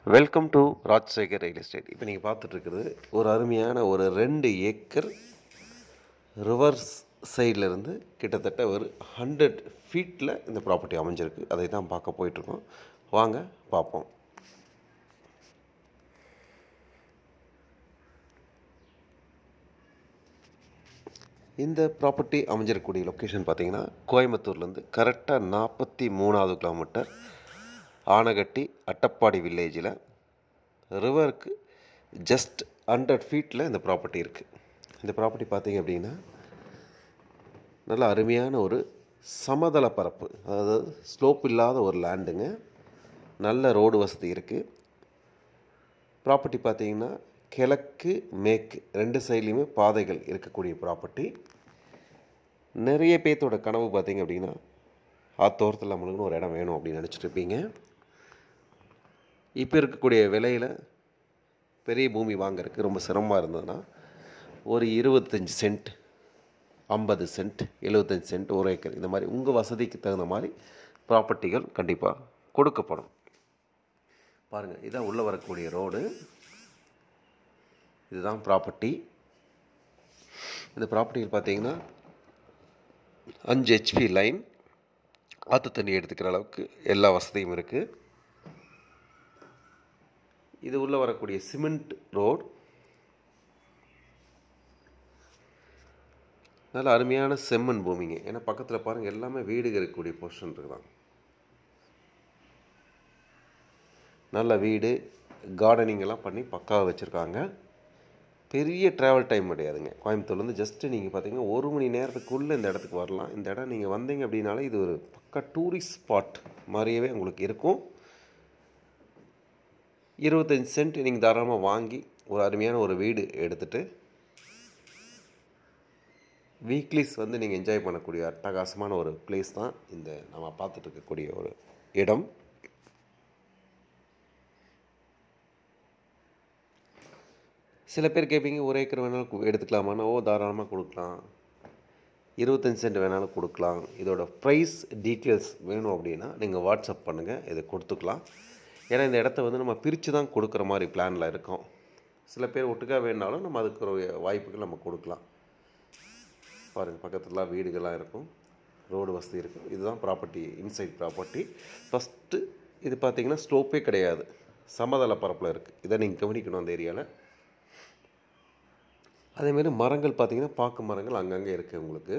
welcome to Rajasekar real estate இப்போ நீங்கள் பார்த்துட்ருக்கிறது ஒரு அருமையான ஒரு ரெண்டு ஏக்கர் ரிவர்ஸ் சைடில் இருந்து கிட்டத்தட்ட ஒரு ஹண்ட்ரட் ஃபீட்டில் இந்த ப்ராப்பர்ட்டி அமைஞ்சிருக்கு அதை தான் பார்க்க போயிட்டுருக்கோம் வாங்க பார்ப்போம் இந்த ப்ராப்பர்ட்டி அமைஞ்சிருக்கக்கூடிய லொக்கேஷன் பார்த்தீங்கன்னா கோயம்புத்தூர்லேருந்து கரெக்டாக நாற்பத்தி மூணாவது கிலோமீட்டர் ஆனகட்டி அட்டப்பாடி வில்லேஜில் ரிவருக்கு ஜஸ்ட் ஹண்ட்ரட் ஃபீட்டில் இந்த ப்ராப்பர்ட்டி இருக்குது இந்த ப்ராப்பர்ட்டி பார்த்தீங்க அப்படின்னா நல்ல அருமையான ஒரு சமதள பரப்பு அதாவது ஸ்லோப் இல்லாத ஒரு லேண்டுங்க நல்ல ரோடு வசதி இருக்குது ப்ராப்பர்ட்டி பார்த்தீங்கன்னா கிழக்கு மேற்கு ரெண்டு சைட்லேயுமே பாதைகள் இருக்கக்கூடிய ப்ராப்பர்ட்டி நிறைய பேர்த்தோட கனவு பார்த்தீங்க அப்படின்னா ஆத்தோரத்தில் நம்மளுக்குன்னு ஒரு இடம் வேணும் அப்படின்னு நினச்சிட்டு இருப்பீங்க இப்போ இருக்கக்கூடிய விலையில் பெரிய பூமி வாங்குறதுக்கு ரொம்ப சிரமமாக இருந்ததுன்னா ஒரு இருபத்தஞ்சி சென்ட் ஐம்பது சென்ட் எழுபத்தஞ்சி சென்ட் ஒரு ஏக்கர் இந்த மாதிரி உங்கள் வசதிக்கு தகுந்த மாதிரி ப்ராப்பர்ட்டிகள் கண்டிப்பாக கொடுக்கப்படும் பாருங்கள் இதான் உள்ளே வரக்கூடிய ரோடு இதுதான் ப்ராப்பர்ட்டி இந்த ப்ராப்பர்ட்டியில் பார்த்தீங்கன்னா அஞ்சு ஹெச்பி லைன் ஆற்று தண்ணி எடுத்துக்கிற அளவுக்கு எல்லா வசதியும் இருக்குது இது உள்ளே வரக்கூடிய சிமெண்ட் ரோடு நல்ல அருமையான செம்மண் பூமிங்க ஏன்னா பக்கத்தில் பாருங்கள் எல்லாமே வீடுகள் இருக்கக்கூடிய போர்ஷன் இருக்குதான் நல்ல வீடு கார்டனிங் எல்லாம் பண்ணி பக்காவாக வச்சுருக்காங்க பெரிய ட்ராவல் டைம் கிடையாதுங்க கோயம்புத்தூர்லேருந்து ஜஸ்ட்டு நீங்கள் பார்த்தீங்கன்னா ஒரு மணி நேரத்துக்குள்ளே இந்த இடத்துக்கு வரலாம் இந்த இடம் நீங்கள் வந்தீங்க அப்படின்னாலே இது ஒரு பக்கா டூரிஸ்ட் ஸ்பாட் மாதிரியவே உங்களுக்கு இருக்கும் இருபத்தஞ்சி சென்ட் நீங்கள் தாராளமாக வாங்கி ஒரு அருமையான ஒரு வீடு எடுத்துகிட்டு வீக்லிஸ் வந்து நீங்கள் என்ஜாய் பண்ணக்கூடிய அட்டகாசமான ஒரு பிளேஸ் தான் இந்த நம்ம பார்த்துட்டு இருக்கக்கூடிய ஒரு இடம் சில பேர் கேட்பீங்க ஒரு ஏக்கர் வேணாலும் கு- எடுத்துக்கலாமான்னா ஓ தாராளமாக கொடுக்கலாம் இருபத்தஞ்சி சென்ட் வேணாலும் கொடுக்கலாம் இதோட ப்ரைஸ் டீட்டெயில்ஸ் வேணும் அப்படின்னா நீங்கள் வாட்ஸ்அப் பண்ணுங்கள் இதை கொடுத்துக்கலாம் ஏன்னா இந்த இடத்த வந்து நம்ம பிரித்து தான் கொடுக்குற மாதிரி பிளானில் இருக்கோம் சில பேர் ஒட்டுக்கா வேணாலும் நம்ம அதுக்கு ஒரு வாய்ப்புகள் நம்ம கொடுக்கலாம் பாருங்கள் பக்கத்துலலாம் வீடுகள்லாம் இருக்கும் ரோடு வசதி இருக்கும் இதுதான் ப்ராப்பர்ட்டி இன்சைட் ப்ராப்பர்ட்டி ஃபஸ்ட்டு இது பார்த்தீங்கன்னா ஸ்லோப்பே கிடையாது சமதள பரப்பில் இருக்குது இதை நீங்கள் கவனிக்கணும் அந்த ஏரியாவில் அதேமாரி மரங்கள் பார்த்தீங்கன்னா பாக்கு மரங்கள் அங்கங்கே இருக்குது உங்களுக்கு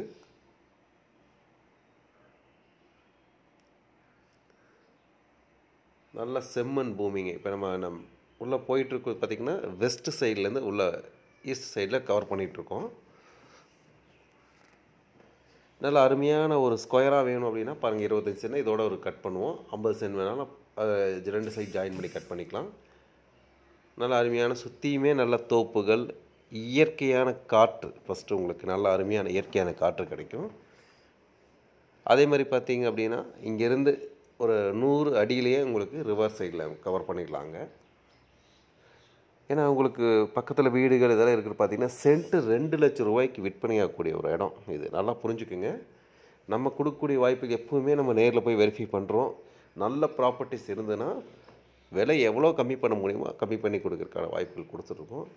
நல்ல செம்மண் பூமிங்க இப்போ நம்ம நம் உள்ளே போயிட்டுருக்கு பார்த்தீங்கன்னா வெஸ்ட் சைட்லேருந்து உள்ள ஈஸ்ட் சைடில் கவர் பண்ணிகிட்ருக்கோம் நல்ல அருமையான ஒரு ஸ்கொயராக வேணும் அப்படின்னா பாருங்கள் இருபத்தஞ்சி சென்ட் இதோட ஒரு கட் பண்ணுவோம் ஐம்பது சென்ட் வேணாலும் அஹ், இது ரெண்டு சைட் ஜாயின் பண்ணி கட் பண்ணிக்கலாம் நல்ல அருமையான சுற்றியுமே நல்ல தோப்புகள் இயற்கையான காற்று ஃபஸ்ட்டு உங்களுக்கு நல்ல அருமையான இயற்கையான காற்று கிடைக்கும் அதே மாதிரி பார்த்தீங்க அப்படின்னா இங்கேருந்து ஒரு நூறு அடியிலேயே உங்களுக்கு ரிவர் சைடில் கவர் பண்ணிக்கலாங்க ஏன்னா உங்களுக்கு பக்கத்தில் வீடுகள் இதெல்லாம் இருக்குது பார்த்தீங்கன்னா சென்ட்டு ரெண்டு லட்சம் ரூபாய்க்கு விற்பனையாகக்கூடிய ஒரு இடம் இது நல்லா புரிஞ்சுக்குங்க நம்ம கொடுக்கக்கூடிய வாய்ப்புக்கு எப்பவுமே நம்ம நேரில் போய் வெரிஃபை பண்ணுறோம் நல்ல ப்ராப்பர்ட்டிஸ் இருந்ததுன்னா விலை எவ்வளோ கம்மி பண்ண முடியுமோ கம்மி பண்ணி கொடுக்கறதுக்கான வாய்ப்புகள் கொடுத்துட்ருக்கோம்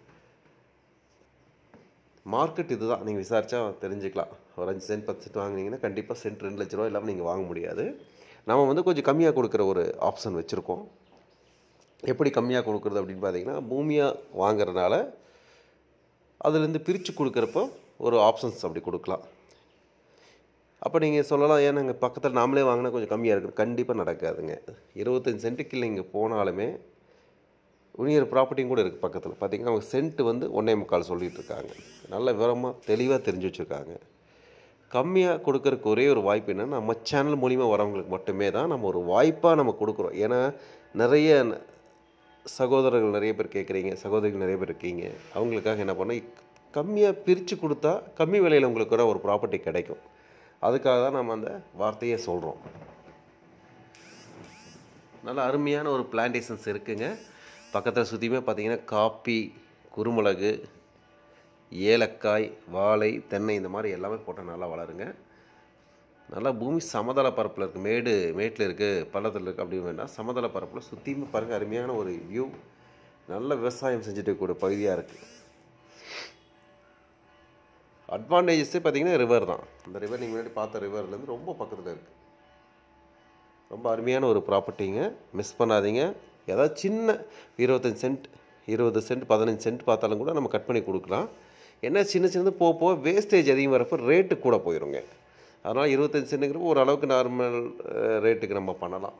மார்க்கெட் இதுதான் நீங்கள் விசாரிச்சா தெரிஞ்சுக்கலாம் ஒரு அஞ்சு சென்ட் பத்து சென்ட் வாங்குனீங்கன்னா கண்டிப்பாக சென்ட் ரெண்டு லட்ச ரூபா இல்லாமல் நீங்கள் வாங்க முடியாது நம்ம வந்து கொஞ்சம் கம்மியாக கொடுக்குற ஒரு ஆப்ஷன் வச்சுருக்கோம் எப்படி கம்மியாக கொடுக்குறது அப்படின்னு பார்த்தீங்கன்னா பூமியாக வாங்குறதுனால அதுலேருந்து பிரித்து கொடுக்குறப்போ ஒரு ஆப்ஷன்ஸ் அப்படி கொடுக்கலாம் அப்போ நீங்கள் சொல்லலாம் ஏன் நாங்கள் பக்கத்தில் நாமளே வாங்கினா கொஞ்சம் கம்மியாக இருக்குது கண்டிப்பாக நடக்காதுங்க இருபத்தஞ்சி சென்ட்டுக்கு நீங்கள் போனாலுமே உனியர் ப்ராப்பர்ட்டியும் கூட இருக்குது பக்கத்தில் பார்த்தீங்கன்னா அவங்க சென்ட் வந்து ஒன்றே முக்கால் சொல்லிட்டு இருக்காங்க நல்ல விவரமாக தெளிவாக தெரிஞ்சு வச்சுருக்காங்க கம்மியாக கொடுக்கறதுக்கு ஒரே ஒரு வாய்ப்பு என்னன்னா நம்ம சேனல் மூலிமா வரவங்களுக்கு மட்டுமே தான் நம்ம ஒரு வாய்ப்பாக நம்ம கொடுக்குறோம் ஏன்னா நிறைய ந- சகோதரர்கள் நிறைய பேர் கேட்குறீங்க சகோதரிகள் நிறைய பேர் இருக்கீங்க அவங்களுக்காக என்ன பண்ண கம்மியாக பிரித்து கொடுத்தா கம்மி விலையில் உங்களுக்கு கூட ஒரு ப்ராப்பர்ட்டி கிடைக்கும் அதுக்காக தான் நம்ம அந்த வார்த்தையை சொல்கிறோம் நல்ல அருமையான ஒரு பிளான்டேஷன்ஸ் இருக்குங்க பக்கத்தில் சுற்றியுமே பார்த்தீங்கன்னா காப்பி குருமிளகு ஏலக்காய் வாழை தென்னை இந்த மாதிரி எல்லாமே போட்டால் நல்லா வளருங்க நல்லா பூமி சமதள பரப்பில் இருக்குது மேடு மேட்டில் இருக்குது பள்ளத்தில் இருக்குது அப்படின்னு வேண்டாம் சமதள பரப்பில் சுற்றியுமே பாருங்கள் அருமையான ஒரு வியூ நல்ல விவசாயம் செஞ்சுட்டு இருக்கக்கூடிய பகுதியாக இருக்குது அட்வான்டேஜஸே பார்த்தீங்கன்னா ரிவர் தான் அந்த ரிவர் நீங்கள் முன்னாடி பார்த்த ரிவர்லேருந்து ரொம்ப பக்கத்தில் இருக்குது ரொம்ப அருமையான ஒரு ப்ராப்பர்ட்டிங்க மிஸ் பண்ணாதீங்க ஏதாவது சின்ன இருபத்தஞ்சி சென்ட் இருபது சென்ட் பதினஞ்சு சென்ட் பார்த்தாலும் கூட நம்ம கட் பண்ணி கொடுக்கலாம் என்ன சின்ன சின்னது போக போக வேஸ்டேஜ் அதிகம் வரப்போ ரேட்டு கூட போயிடுங்க அதனால் இருபத்தஞ்சி சென்ட்டுங்கிறப்ப ஓரளவுக்கு நார்மல் ரேட்டுக்கு நம்ம பண்ணலாம்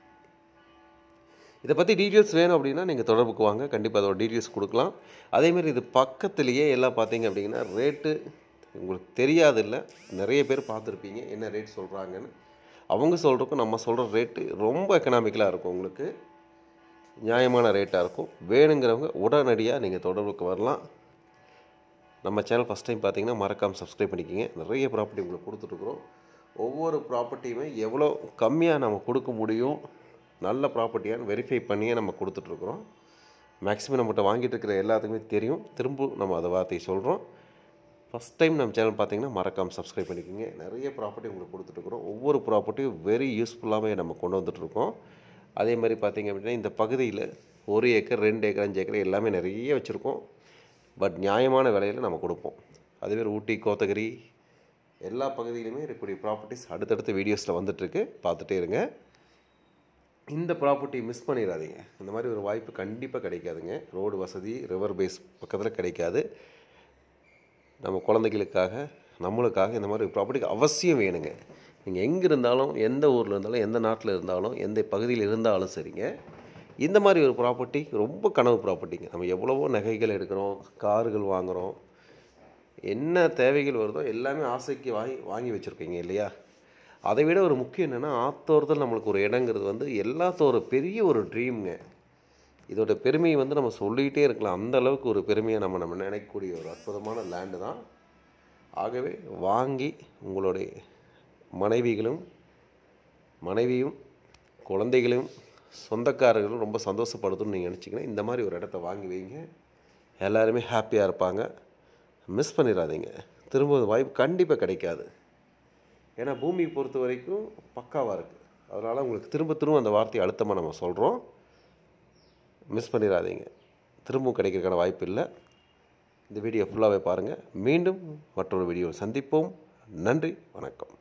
இதை பற்றி டீட்டெயில்ஸ் வேணும் அப்படின்னா நீங்கள் தொடர்புக்கு வாங்க கண்டிப்பாக அதோட டீட்டெயில்ஸ் கொடுக்கலாம் அதேமாதிரி இது பக்கத்துலேயே எல்லாம் பார்த்தீங்க அப்படிங்கன்னா ரேட்டு உங்களுக்கு தெரியாது இல்லை நிறைய பேர் பார்த்துருப்பீங்க என்ன ரேட் சொல்கிறாங்கன்னு அவங்க சொல்கிறக்கும் நம்ம சொல்கிற ரேட்டு ரொம்ப எக்கனாமிக்கலாக இருக்கும் உங்களுக்கு நியாயமான ரேட்டாக இருக்கும் வேணுங்கிறவங்க உடனடியாக நீங்கள் தொடர்புக்கு வரலாம் நம்ம சேனல் ஃபஸ்ட் டைம் பார்த்தீங்கன்னா மறக்காமல் சப்ஸ்கிரைப் பண்ணிக்கிங்க நிறைய ப்ராப்பர்ட்டி உங்களுக்கு கொடுத்துட்ருக்குறோம் ஒவ்வொரு ப்ராப்பர்ட்டியுமே எவ்வளோ கம்மியாக நம்ம கொடுக்க முடியும் நல்ல ப்ராப்பர்ட்டியான்னு வெரிஃபை பண்ணியே நம்ம கொடுத்துட்ருக்குறோம் மேக்ஸிமம் நம்மகிட்ட வாங்கிட்டு இருக்கிற எல்லாத்துக்குமே தெரியும் திரும்ப நம்ம அதை வார்த்தையை சொல்கிறோம் ஃபஸ்ட் டைம் நம்ம சேனல் பார்த்தீங்கன்னா மறக்காமல் சப்ஸ்கிரைப் பண்ணிக்கோங்க நிறைய ப்ராப்பர்ட்டி உங்களுக்கு கொடுத்துட்ருக்குறோம் ஒவ்வொரு ப்ராப்பர்ட்டியும் வெரி யூஸ்ஃபுல்லாகவே நம்ம கொண்டு வந்துட்ருக்கோம் அதே மாதிரி பார்த்தீங்க அப்படின்னா இந்த பகுதியில் ஒரு ஏக்கர் ரெண்டு ஏக்கர் அஞ்சு ஏக்கர் எல்லாமே நிறைய வச்சுருக்கோம் பட் நியாயமான விலையில் நம்ம கொடுப்போம் அதேமாதிரி ஊட்டி கோத்தகிரி எல்லா பகுதியிலுமே இருக்கக்கூடிய ப்ராப்பர்ட்டிஸ் அடுத்தடுத்த வீடியோஸில் வந்துட்டுருக்கு பார்த்துட்டே இருங்க இந்த ப்ராப்பர்ட்டி மிஸ் பண்ணிடாதீங்க இந்த மாதிரி ஒரு வாய்ப்பு கண்டிப்பாக கிடைக்காதுங்க ரோடு வசதி ரிவர் பேஸ் பக்கத்தில் கிடைக்காது நம்ம குழந்தைகளுக்காக நம்மளுக்காக இந்த மாதிரி ப்ராப்பர்ட்டிக்கு அவசியம் வேணுங்க நீங்கள் எங்கே இருந்தாலும் எந்த ஊரில் இருந்தாலும் எந்த நாட்டில் இருந்தாலும் எந்த பகுதியில் இருந்தாலும் சரிங்க இந்த மாதிரி ஒரு ப்ராப்பர்ட்டி ரொம்ப கனவு ப்ராப்பர்ட்டிங்க நம்ம எவ்வளவோ நகைகள் எடுக்கிறோம் கார்கள் வாங்குகிறோம் என்ன தேவைகள் வருதோ எல்லாமே ஆசைக்கு வாங்கி வாங்கி வச்சுருக்கீங்க இல்லையா அதை விட ஒரு முக்கியம் என்னென்னா ஆத்தோரத்தில் நம்மளுக்கு ஒரு இடங்கிறது வந்து எல்லாத்தோட பெரிய ஒரு ட்ரீம்ங்க இதோட பெருமையை வந்து நம்ம சொல்லிகிட்டே இருக்கலாம் அந்த அளவுக்கு ஒரு பெருமையை நம்ம நம்ம நினைக்கக்கூடிய ஒரு அற்புதமான லேண்டு தான் ஆகவே வாங்கி உங்களுடைய மனைவிகளும் மனைவியும் குழந்தைகளையும் சொந்தக்காரர்களும் ரொம்ப சந்தோஷப்படுத்தணும்னு நீங்கள் நினச்சிங்கன்னா இந்த மாதிரி ஒரு இடத்த வாங்கி வைங்க எல்லாருமே ஹாப்பியாக இருப்பாங்க மிஸ் பண்ணிடாதீங்க திரும்ப வாய்ப்பு கண்டிப்பாக கிடைக்காது ஏன்னா பூமியை பொறுத்த வரைக்கும் பக்காவாக இருக்குது அதனால் உங்களுக்கு திரும்ப திரும்ப அந்த வார்த்தையை அழுத்தமாக நம்ம சொல்கிறோம் மிஸ் பண்ணிடாதீங்க திரும்பவும் கிடைக்கிறதுக்கான வாய்ப்பு இல்லை இந்த வீடியோ ஃபுல்லாகவே பாருங்கள் மீண்டும் மற்றொரு வீடியோ சந்திப்போம் நன்றி வணக்கம்